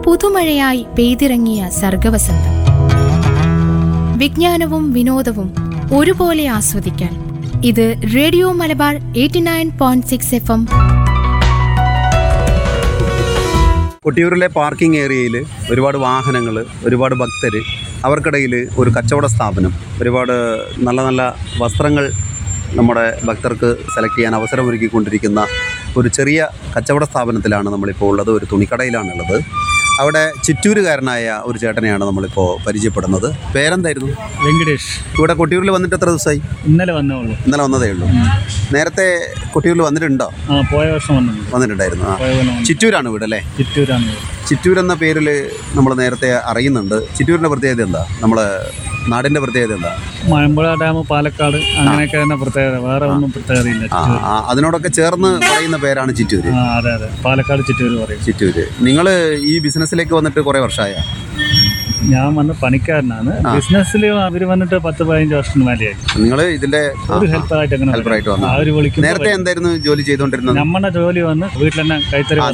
പുതുമഴയായി പെയ്തിറങ്ങിയ സർഗവസന്തം വിജ്ഞാനവും വിനോദവും ഒരുപോലെ ആസ്വദിക്കാൻ ഇത് radio Malabar eighty nine point six F M കൊട്ടിയൂരിലെ പാർക്കിംഗ് ഏരിയയിൽ ഒരുപാട് വാഹനങ്ങൾ ഒരുപാട് ഭക്തർ അവർക്കിടയിൽ ഒരു കച്ചവട സ്ഥാപനം ഒരുപാട് നല്ല നല്ല വസ്ത്രങ്ങൾ നമ്മുടെ ഭക്തർക്ക് സെലക്ട് ചെയ്യാൻ അവസരമൊരുക്കിക്കൊണ്ടിരിക്കുന്ന ഒരു ചെറിയ കച്ചവട സ്ഥാപനത്തിലാണ് നമ്മളിപ്പോൾ ഉള്ളത് ഒരു തുണിക്കടയിലാണുള്ളത് അവിടെ ചിറ്റൂരുകാരനായ ഒരു ചേട്ടനെയാണ് നമ്മളിപ്പോൾ പരിചയപ്പെടുന്നത് പേരെന്തായിരുന്നു വെങ്കടേഷ് ഇവിടെ കൊട്ടിയൂരിൽ വന്നിട്ട് എത്ര ദിവസമായി ഇന്നലെ വന്നേ ഉള്ളൂ ഇന്നലെ വന്നതേ ഉള്ളൂ നേരത്തെ കൊട്ടിയൂരിൽ വന്നിട്ടുണ്ടോ ആ പോയ വർഷം വന്നിട്ടുണ്ട് വന്നിട്ടുണ്ടായിരുന്നു ആ പോയ കൊല്ലം വന്നു. ചിറ്റൂരാണ് വീട് അല്ലേ ചിറ്റൂരാണ് വീട്. ചിറ്റൂർ എന്ന പേരിൽ നമ്മൾ നേരത്തെ അറിയുന്നുണ്ട് ചിറ്റൂരിൻ്റെ പ്രത്യേകത എന്താ നമ്മളെ നാടിൻ്റെ പ്രത്യേകത എന്താ മലമ്പുഴ ഡാം പാലക്കാട് അങ്ങനെയൊക്കെ തന്നെ പ്രത്യേകത വേറെ ഒന്നും പ്രത്യേകതയില്ല ആ ആ, അതിനോടൊക്കെ ചേർന്ന് പറയുന്ന പേരാണ് ചിറ്റൂര് ആ അതെ അതെ പാലക്കാട് ചിറ്റൂർ പറയും ചിറ്റൂര് നിങ്ങൾ ഈ ബിസിനസ്സിലേക്ക് വന്നിട്ട് കുറേ വർഷമായ ഞാൻ വന്ന് പണിക്കാരനാണ് ബിസിനസ്സിൽ അവർ വന്നിട്ട് പത്ത് പതിനഞ്ച് വർഷത്തിന് മേലെയായി നിങ്ങൾ ഇതിൻ്റെ ഒരു ഹെൽപ്പറായിട്ട് അങ്ങനെ ഹെൽപ്പറായിട്ട് വന്നു അവർ വിളിക്കും നേരത്തെ എന്തായിരുന്നു ജോലി ചെയ്തുകൊണ്ടിരുന്നത് നമ്മുടെ ജോലി വന്ന് വീട്ടിൽ തന്നെ കൈത്തറി